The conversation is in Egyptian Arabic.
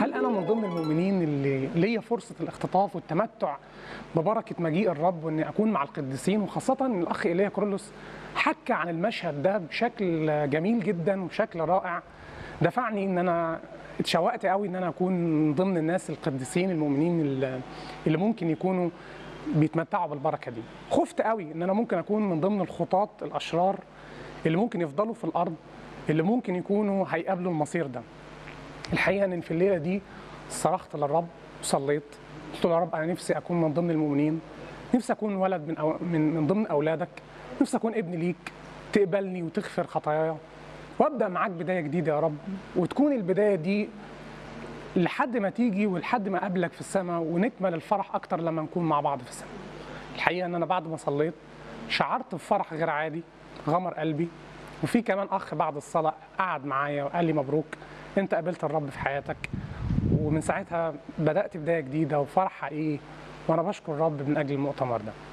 هل انا من ضمن المؤمنين اللي ليا فرصه الاختطاف والتمتع ببركه مجيء الرب واني اكون مع القديسين وخاصه ان الاخ ايليا كرولوس حكى عن المشهد ده بشكل جميل جدا وبشكل رائع دفعني ان انا اتشوقت قوي ان انا اكون من ضمن الناس القديسين المؤمنين اللي اللي ممكن يكونوا بيتمتعوا بالبركه دي خفت قوي ان انا ممكن اكون من ضمن الخطاة الاشرار اللي ممكن يفضلوا في الارض اللي ممكن يكونوا هيقابلوا المصير ده الحقيقه ان في الليله دي صرخت للرب وصليت قلت له يا رب انا نفسي اكون من ضمن المؤمنين نفسي اكون ولد من أو من من ضمن اولادك نفسي اكون ابن ليك تقبلني وتغفر خطاياي وابدا معاك بدايه جديده يا رب وتكون البدايه دي لحد ما تيجي ولحد ما اقابلك في السماء ونكمل الفرح اكتر لما نكون مع بعض في السماء الحقيقه ان انا بعد ما صليت شعرت بفرح غير عادي غمر قلبي وفي كمان اخ بعد الصلاه قعد معايا وقال لي مبروك انت قابلت الرب في حياتك ومن ساعتها بدات بدايه جديده وفرح حقيقي وانا بشكر الرب من اجل المؤتمر ده